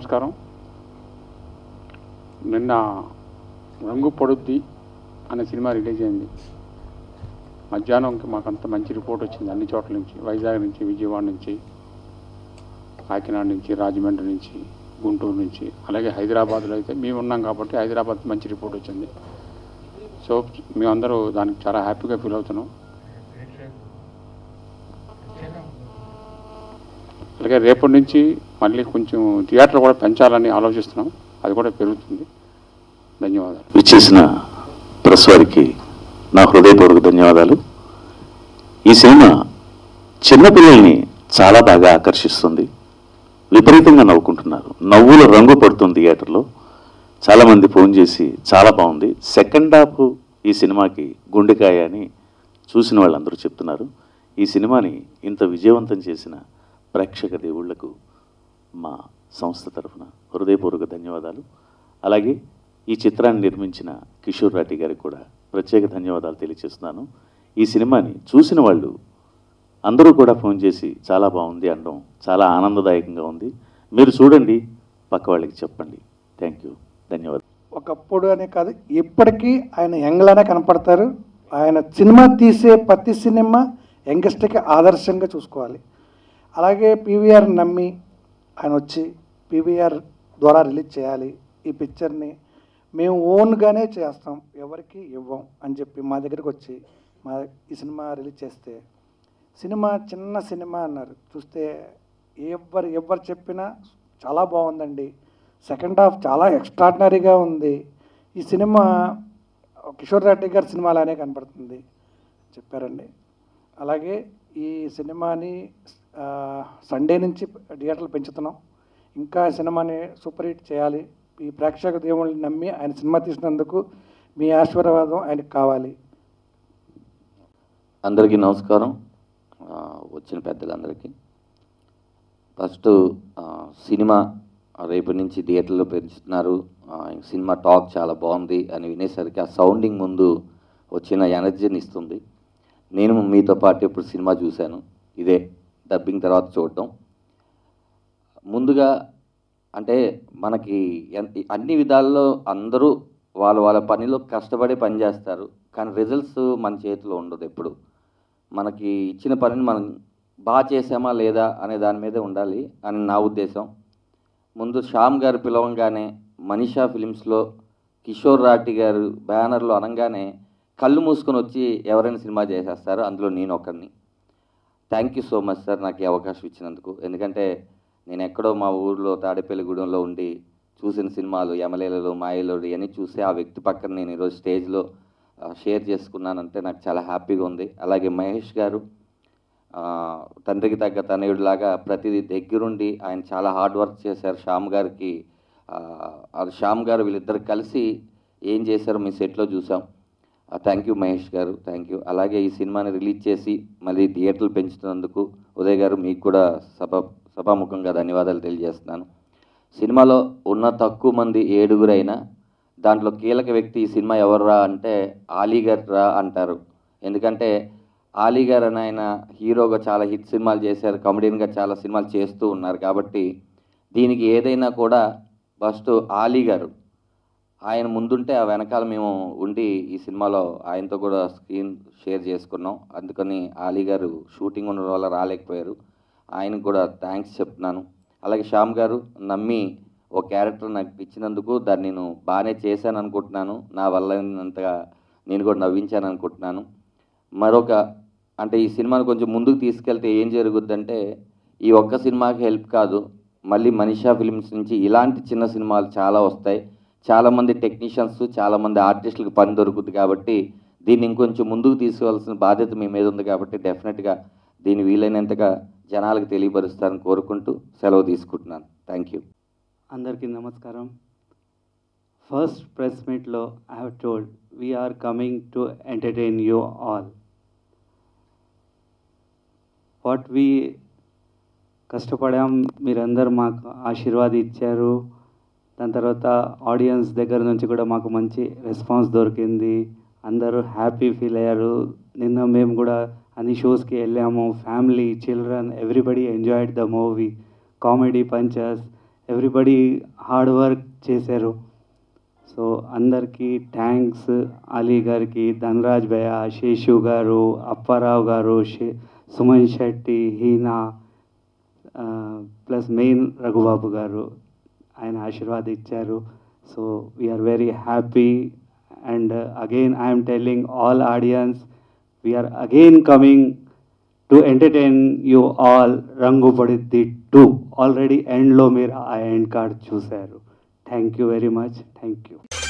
నమస్కారం నిన్న రంగు పొడుద్ది అనే సినిమా రిలీజ్ అయింది మధ్యాహ్నంకి మాకంత మంచి రిపోర్ట్ వచ్చింది అన్ని చోట్ల నుంచి వైజాగ్ నుంచి విజయవాడ నుంచి కాకినాడ నుంచి రాజమండ్రి నుంచి గుంటూరు నుంచి అలాగే హైదరాబాద్లో అయితే మేము ఉన్నాం కాబట్టి హైదరాబాద్ మంచి రిపోర్ట్ వచ్చింది సో మేమందరూ దానికి చాలా హ్యాపీగా ఫీల్ అవుతున్నాం అలాగే రేపటి నుంచి మళ్ళీ కొంచెం థియేటర్ కూడా పెంచాలని ఆలోచిస్తున్నాం అది కూడా పెరుగుతుంది ధన్యవాదాలు విచ్చేసిన ప్రెస్ వారికి నా హృదయపూర్వక ధన్యవాదాలు ఈ సినిమా చిన్నపిల్లల్ని చాలా బాగా ఆకర్షిస్తుంది విపరీతంగా నవ్వుకుంటున్నారు నవ్వుల రంగు పడుతుంది థియేటర్లో చాలామంది ఫోన్ చేసి చాలా బాగుంది సెకండ్ హాఫ్ ఈ సినిమాకి గుండెకాయ అని చూసిన వాళ్ళందరూ చెప్తున్నారు ఈ సినిమాని ఇంత విజయవంతం చేసిన ప్రేక్షక దేవుళ్లకు మా సంస్థ తరఫున హృదయపూర్వక ధన్యవాదాలు అలాగే ఈ చిత్రాన్ని నిర్మించిన కిషోర్ రాటి గారికి కూడా ప్రత్యేక ధన్యవాదాలు తెలియజేస్తున్నాను ఈ సినిమాని చూసిన వాళ్ళు అందరూ కూడా ఫోన్ చేసి చాలా బాగుంది అనడం చాలా ఆనందదాయకంగా ఉంది మీరు చూడండి పక్క వాళ్ళకి చెప్పండి థ్యాంక్ యూ ధన్యవాదాలు ఒకప్పుడు అనే కాదు ఇప్పటికీ ఆయన యంగ్లానే కనపడతారు ఆయన సినిమా తీసే ప్రతి సినిమా యంగెస్ట్కి ఆదర్శంగా చూసుకోవాలి అలాగే పీవీఆర్ నమ్మి ఆయన వచ్చి పీవీఆర్ ద్వారా రిలీజ్ చేయాలి ఈ పిక్చర్ని మేము ఓన్గానే చేస్తాం ఎవరికి ఇవ్వం అని చెప్పి మా దగ్గరికి వచ్చి మా ఈ సినిమా రిలీజ్ చేస్తే సినిమా చిన్న సినిమా అన్నారు చూస్తే ఎవరు ఎవరు చెప్పినా చాలా బాగుందండి సెకండ్ హాఫ్ చాలా ఎక్స్ట్రాడినరీగా ఉంది ఈ సినిమా కిషోర్ రెడ్డి గారి సినిమాలానే కనపడుతుంది చెప్పారండి అలాగే ఈ సినిమాని ఆ, సండే నుంచి థియేటర్లు పెంచుతున్నాం ఇంకా ఈ సినిమాని సూపర్ హిట్ చేయాలి ఈ ప్రేక్షక దేవుళ్ళని నమ్మి ఆయన సినిమా తీసినందుకు మీ ఆశీర్వాదం ఆయనకు కావాలి అందరికీ నమస్కారం ఆ, వచ్చిన పెద్దలందరికీ ఫస్ట్ ఆ, సినిమా రేపటి నుంచి థియేటర్లో పెంచుతున్నారు ఆ, సినిమా టాక్ చాలా బాగుంది అని వినేసరికి ఆ సౌండింగ్ ముందు వచ్చిన ఎనర్జీని ఇస్తుంది నేను మీతో పాటు ఇప్పుడు సినిమా చూశాను ఇదే డబ్బింగ్ తర్వాత చూడటం ముందుగా అంటే మనకి ఎన్- అన్ని విధాల్లో అందరూ వాళ్ళ వాళ్ళ పనిలో కష్టపడి పని చేస్తారు కానీ రిజల్ట్స్ మన చేతిలో ఉండదు ఎప్పుడు మనకి ఇచ్చిన పనిని మనం బాగా చేసామా లేదా అనే దాని మీదే ఉండాలి అని నా ఉద్దేశం ముందు శ్యామ్ గారు పిలవంగానే మనీషా ఫిలిమ్స్లో కిషోర్ రాటి గారు బ్యానర్లో అనగానే కళ్ళు మూసుకొని వచ్చి ఎవరైనా సినిమా చేసేస్తారు అందులో నేను ఒకరిని thank you so much sir నాకు ఈ అవకాశం ఇచ్చినందుకు ఎందుకంటే నేను ఎక్కడో మా ఊర్లో తాడేపల్లిగూడెంలో ఉండి చూసిన సినిమాలు యమలేలలో మాయలోడు ఇవన్నీ చూసి ఆ వ్యక్తి పక్కన నేను ఈరోజు స్టేజ్లో ఆ, షేర్ చేసుకున్నానంటే నాకు చాలా హ్యాపీగా ఉంది అలాగే మహేష్ గారు ఆ, తండ్రికి తగ్గ తనయుడిలాగా ప్రతిదీ దగ్గరుండి ఆయన చాలా హార్డ్ వర్క్ చేశారు శ్యామ్ గారికి ఆ, అది శ్యామ్ గారు వీళ్ళిద్దరు కలిసి ఏం చేశారో మీ సెట్లో చూసాం థ్యాంక్ యూ మహేష్ గారు థ్యాంక్ యూ అలాగే ఈ సినిమాని రిలీజ్ చేసి మళ్ళీ థియేటర్లు పెంచుతున్నందుకు ఉదయ్ గారు మీకు కూడా సభ సభాముఖంగా ధన్యవాదాలు తెలియజేస్తున్నాను సినిమాలో ఉన్న తక్కువ మంది ఏడుగురైనా దాంట్లో కీలక వ్యక్తి ఈ సినిమా ఎవర్రా అంటే ఆలీ గారు రా అంటారు ఎందుకంటే ఆలీ గారు అని ఆయన హీరోగా చాలా హిట్ సినిమాలు చేశారు కమెడియన్గా చాలా సినిమాలు చేస్తూ ఉన్నారు కాబట్టి దీనికి ఏదైనా కూడా ఫస్ట్ ఆలీ గారు ఆయన ముందుంటే ఆ వెనకాల మేము ఉండి ఈ సినిమాలో ఆయనతో కూడా స్క్రీన్ షేర్ చేసుకున్నాం అందుకని ఆలీ గారు షూటింగ్ ఉండడం వల్ల రాలేకపోయారు ఆయనకు కూడా థ్యాంక్స్ చెప్తున్నాను అలాగే శ్యామ్ గారు నమ్మి ఒక క్యారెక్టర్ నాకు ఇచ్చినందుకు దాన్ని నేను బాగానే చేశాను అనుకుంటున్నాను నా వల్ల అయినంతగా నేను కూడా నవ్వించాను అనుకుంటున్నాను మరొక అంటే ఈ సినిమాను కొంచెం ముందుకు తీసుకెళ్తే ఏం జరుగుద్దంటే ఈ ఒక్క సినిమాకి హెల్ప్ కాదు మళ్ళీ మనీషా ఫిలిమ్స్ నుంచి ఇలాంటి చిన్న సినిమాలు చాలా వస్తాయి చాలామంది టెక్నీషియన్స్ చాలామంది ఆర్టిస్టులకు పని దొరుకుతుంది కాబట్టి దీన్ని ఇంకొంచెం ముందుకు తీసుకువలసిన బాధ్యత మీ మీద ఉంది కాబట్టి డెఫినెట్గా దీన్ని వీలైనంతగా జనాలకు తెలియపరుస్తారని కోరుకుంటూ సెలవు తీసుకుంటున్నాను థ్యాంక్ యూ అందరికీ నమస్కారం ఫస్ట్ ప్రెస్ మీట్లో I have told we are coming to entertain you all what we కష్టపడాం మీరందరూ మాకు ఆశీర్వాదం ఇచ్చారు దాని తర్వాత ఆడియన్స్ దగ్గర నుంచి కూడా మాకు మంచి రెస్పాన్స్ దొరికింది అందరూ హ్యాపీ ఫీల్ అయ్యారు నిన్న మేము కూడా అన్ని షోస్కి వెళ్ళాము family children everybody enjoyed the movie comedy punches everybody hard work చేశారు సో అందరికీ థ్యాంక్స్ అలీ గారికి ధనరాజ్ భయ్య శేషు గారు అప్పారావు గారు షే- సుమన్ శెట్టి హీనా ప్లస్ మెయిన్ రఘుబాబు గారు ఆయన ఆశీర్వాద ఇచ్చారు so we are very happy and again I'm telling all audience we are again coming to entertain you all రంగు పడిద్ది టూ ఆల్రెడీ ఎండ్లో మీరు ఆ ఎండ్ కార్డ్ చూశారు thank you very much thank you